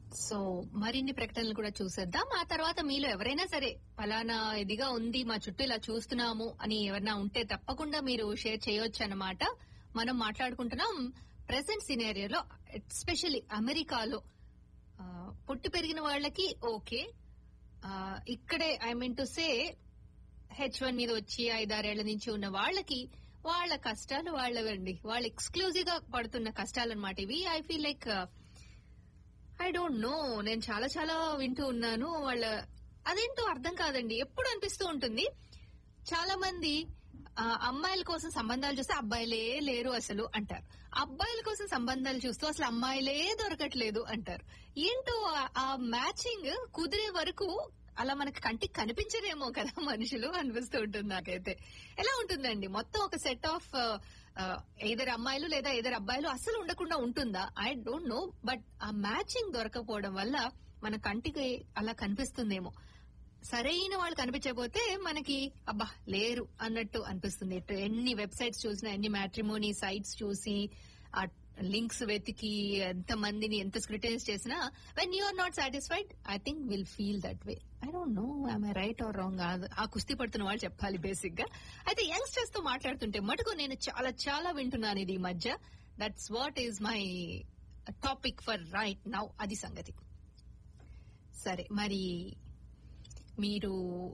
so మరిన్ని ప్రకటనలు కూడా చూసేద్దాం ఆ తర్వాత మీలో ఎవరైనా సరే ఫలానా ఇదిగా ఉంది మా చుట్టూ ఇలా చూస్తున్నాము అని ఎవరైనా ఉంటే తప్పకుండా మీరు షేర్ చేయొచ్చు అన్నమాట మనం మాట్లాడుకుంటున్నాం ప్రెసెంట్ సినేరియోలో ఎస్పెషల్లీ అమెరికాలో ఆ, పుట్టి పెరిగిన వాళ్ళకి ఓకే ఆ, ఇక్కడే I mean to say H one మీద వచ్చి ఐదారేళ్ల నుంచి ఉన్న వాళ్ళకి వాళ్ళ కష్టాలు వాళ్ళవండి వాళ్ళు ఎక్స్క్లూజివ్ గా పడుతున్న కష్టాలు అనమాట ఇవి I feel like I don't know నేను చాలా చాలా వింటూ ఉన్నాను వాళ్ళ అదేంటో అర్థం కాదండి ఎప్పుడు అనిపిస్తూ ఉంటుంది చాలా మంది ఆ, అమ్మాయిల కోసం సంబంధాలు చూస్తే అబ్బాయిలే లేరు అసలు అంటారు అబ్బాయిల కోసం సంబంధాలు చూస్తూ అసలు అమ్మాయిలే దొరకట్లేదు అంటారు ఏంటో ఆ- ఆ మ్యాచింగ్ కుదిరే వరకు అలా మనకి కంటికి కనిపించదేమో కదా మనుషులు అనిపిస్తూ ఉంటుంది నాకైతే ఎలా ఉంటుందండి మొత్తం ఒక సెట్ ఆఫ్ ఇద్దరు అమ్మాయిలు లేదా ఇద్దరు అబ్బాయిలు అసలు ఉండకుండా ఉంటుందా ఐ డోంట్ నో బట్ ఆ మ్యాచింగ్ దొరకపోవడం వల్ల మన కంటికి అలా కనిపిస్తుందేమో సరైన వాళ్ళు కనిపించకపోతే మనకి అబ్బా లేరు అన్నట్టు అనిపిస్తుంది ఎటు ఎన్ని వెబ్సైట్స్ చూసినా ఎన్ని మ్యాట్రిమోనీ సైట్స్ చూసి ఆ లింక్స్ వెతికి ఎంత మందిని ఎంత స్క్రిటైజ్ చేసినా when you are not satisfied I think will feel that way I don't know I'm right or wrong ఆ కుస్తీ పడుతున్న వాళ్ళు చెప్పాలి బేసిక్ గా అయితే యంగ్స్టర్స్ తో మాట్లాడుతుంటే మటుకు నేను చాలా చాలా వింటున్నాను ఇది ఈ మధ్య that's what is my topic for right now అది సంగతి సరే మరి మీరు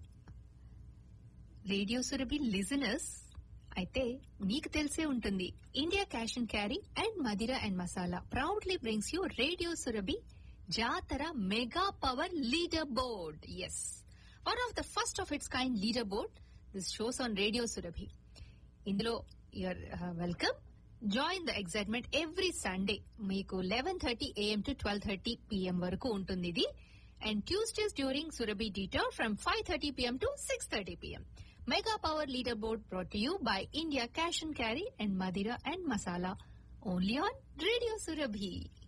రేడియో సురభి లిజనర్స్ అయితే మీకు తెలిసే ఉంటుంది India cash and carry and Madira and masala proudly brings you radio Surabhi Jatara mega power leader board is one of the first of its kind leader board this shows on radio Surabhi ఇందులో you are welcome join the excitement every Sunday మీకు eleven thirty AM to twelve thirty PM వరకు ఉంటుంది ఇది and Tuesdays during Surabhi theatre from five thirty PM to six thirty PM mega power leader board brought you by India cash and carry and Madira and masala only on radio Surabhi